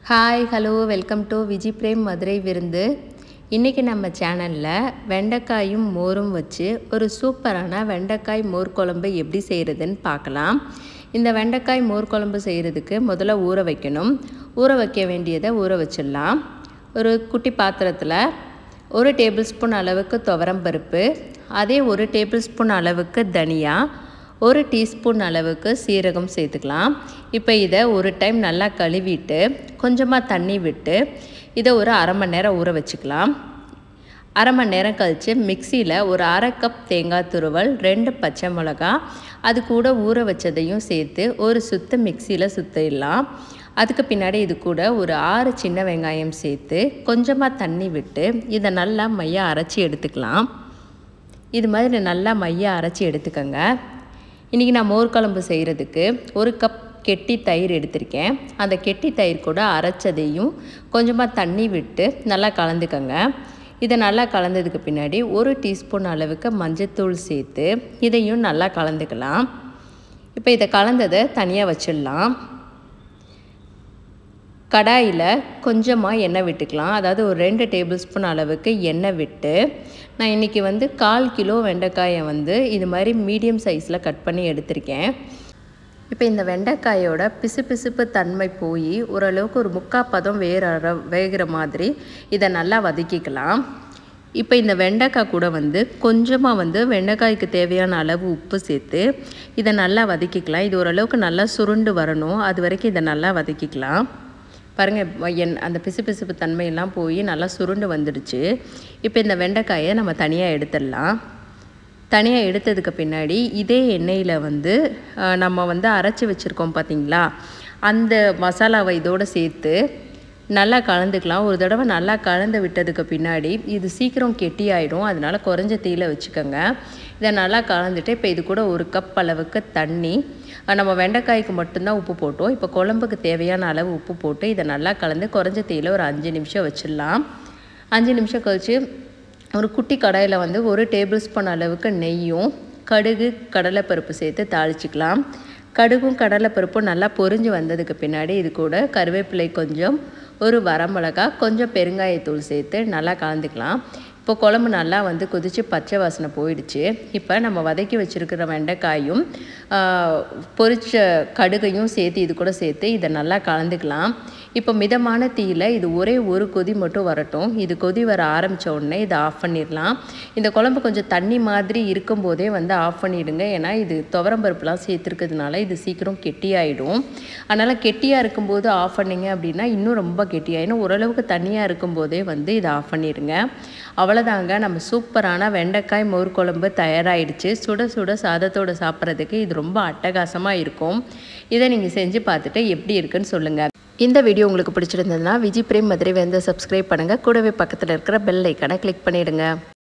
hi hello welcome to Viji Prem Madurai விருந்து இன்றைக்கி நம்ம சேனலில் வெண்டைக்காயும் மோரும் வச்சு ஒரு சூப்பரான வெண்டைக்காய் மோர் குழம்பு எப்படி செய்கிறதுன்னு பார்க்கலாம் இந்த வெண்டைக்காய் மோர் குழம்பு செய்கிறதுக்கு முதல்ல ஊற வைக்கணும் ஊற வைக்க வேண்டியதை ஊற வச்சிடலாம் ஒரு குட்டி பாத்திரத்தில் ஒரு டேபிள் ஸ்பூன் அளவுக்கு துவரம் பருப்பு அதே ஒரு டேபிள் ஸ்பூன் அளவுக்கு தனியா ஒரு டீஸ்பூன் அளவுக்கு சீரகம் சேர்த்துக்கலாம் இப்போ இதை ஒரு டைம் நல்லா கழுவிட்டு கொஞ்சமாக தண்ணி விட்டு இதை ஒரு அரை மணி நேரம் ஊற வச்சுக்கலாம் அரை மணி நேரம் கழித்து மிக்சியில் ஒரு அரை கப் தேங்காய் துருவல் ரெண்டு பச்சை மிளகா அது கூட ஊற வச்சதையும் சேர்த்து ஒரு சுத்து மிக்சியில் சுற்றிடலாம் அதுக்கு பின்னாடி இது கூட ஒரு ஆறு சின்ன வெங்காயம் சேர்த்து கொஞ்சமாக தண்ணி விட்டு இதை நல்லா மையாக அரைச்சி எடுத்துக்கலாம் இது மாதிரி நல்லா மையாக அரைச்சி எடுத்துக்கோங்க இன்றைக்கி நான் மோர் குழம்பு செய்கிறதுக்கு ஒரு கப் கெட்டி தயிர் எடுத்திருக்கேன் அந்த கெட்டி தயிர் கூட அரைச்சதையும் கொஞ்சமாக தண்ணி விட்டு நல்லா கலந்துக்கோங்க இதை நல்லா கலந்ததுக்கு பின்னாடி ஒரு டீஸ்பூன் அளவுக்கு மஞ்சத்தூள் சேர்த்து இதையும் நல்லா கலந்துக்கலாம் இப்போ இதை கலந்ததை தனியாக வச்சிடலாம் கடாயில் கொஞ்சமாக எண்ணெய் விட்டுக்கலாம் அதாவது ஒரு ரெண்டு டேபிள் ஸ்பூன் அளவுக்கு எண்ணெய் விட்டு நான் இன்றைக்கி வந்து கால் கிலோ வெண்டைக்காயை வந்து இது மாதிரி மீடியம் சைஸில் கட் பண்ணி எடுத்திருக்கேன் இப்போ இந்த வெண்டைக்காயோட பிசு பிசுப்பு தன்மை போய் ஓரளவுக்கு ஒரு முக்கால் பதம் வேற வேகிற மாதிரி இதை நல்லா வதக்கிக்கலாம் இப்போ இந்த வெண்டைக்காய் கூட வந்து கொஞ்சமாக வந்து வெண்டைக்காய்க்கு தேவையான அளவு உப்பு சேர்த்து இதை நல்லா வதக்கிக்கலாம் இது ஓரளவுக்கு நல்லா சுருண்டு வரணும் அது வரைக்கும் இதை நல்லா வதக்கிக்கலாம் பாருங்கள் என் அந்த பிசு பிசுப்பு தன்மையெல்லாம் போய் நல்லா சுருண்டு வந்துடுச்சு இப்போ இந்த வெண்டைக்காயை நம்ம தனியாக எடுத்துடலாம் தனியாக எடுத்ததுக்கு பின்னாடி இதே எண்ணெயில் வந்து நம்ம வந்து அரைச்சி வச்சுருக்கோம் பார்த்திங்களா அந்த மசாலாவை இதோடு சேர்த்து நல்லா கலந்துக்கலாம் ஒரு தடவை நல்லா கலந்து விட்டதுக்கு பின்னாடி இது சீக்கிரம் கெட்டி ஆகிடும் அதனால் குறைஞ்ச தீயில் வச்சுக்கோங்க இதை நல்லா கலந்துட்டு இப்போ இது கூட ஒரு கப் அளவுக்கு தண்ணி நம்ம வெண்டைக்காய்க்கு மட்டும்தான் உப்பு போட்டோம் இப்போ குழம்புக்கு தேவையான அளவு உப்பு போட்டு இதை நல்லா கலந்து குறைஞ்ச தீயில் ஒரு அஞ்சு நிமிஷம் வச்சிடலாம் அஞ்சு நிமிஷம் கழித்து ஒரு குட்டி கடாயில் வந்து ஒரு டேபிள் ஸ்பூன் அளவுக்கு நெய்யும் கடுகு கடலைப்பருப்பு சேர்த்து தாளிச்சிக்கலாம் கடுகும் கடலைப்பருப்பும் நல்லா பொரிஞ்சு வந்ததுக்கு பின்னாடி இது கூட கருவேப்பிலை கொஞ்சம் ஒரு வரமிளகா கொஞ்சம் பெருங்காயத்தூள் சேர்த்து நல்லா கலந்துக்கலாம் இப்போ குழம்பு நல்லா வந்து கொதித்து பச்சை வாசனை போயிடுச்சு இப்போ நம்ம வதக்கி வச்சுருக்கிற வெண்டைக்காயும் பொரிச்ச கடுகையும் சேர்த்து இது கூட சேர்த்து இதை நல்லா கலந்துக்கலாம் இப்போ மிதமான தீயில் இது ஒரே ஒரு கொதி மட்டும் வரட்டும் இது கொதி வர ஆரம்பித்த உடனே இதை ஆஃப் பண்ணிடலாம் இந்த குழம்பு கொஞ்சம் தண்ணி மாதிரி இருக்கும்போதே வந்து ஆஃப் பண்ணிவிடுங்க ஏன்னா இது துவரம் பருப்புலாம் சேர்த்துருக்கிறதுனால இது சீக்கிரம் கெட்டியாயிடும் அதனால் கெட்டியாக இருக்கும்போது ஆஃப் பண்ணிங்க அப்படின்னா இன்னும் ரொம்ப கெட்டியாயிடும் ஓரளவுக்கு தண்ணியாக இருக்கும்போதே வந்து இதை ஆஃப் பண்ணிடுங்க அவ்வளோதாங்க நம்ம சூப்பரான வெண்டைக்காய் மோர் குழம்பு தயாராகிடுச்சு சுட சுட சாதத்தோடு சாப்பிட்றதுக்கு இது ரொம்ப அட்டகாசமாக இருக்கும் இதை நீங்கள் செஞ்சு பார்த்துட்டு எப்படி இருக்குன்னு சொல்லுங்கள் இந்த வீடியோ உங்களுக்கு பிடிச்சிருந்ததுன்னா விஜய் பிரேம் மதுரை வந்து சப்ஸ்கிரைப் பண்ணுங்கள் கூடவே பக்கத்தில் இருக்கிற பெல் ஐக்கனை கிளிக் பண்ணிவிடுங்க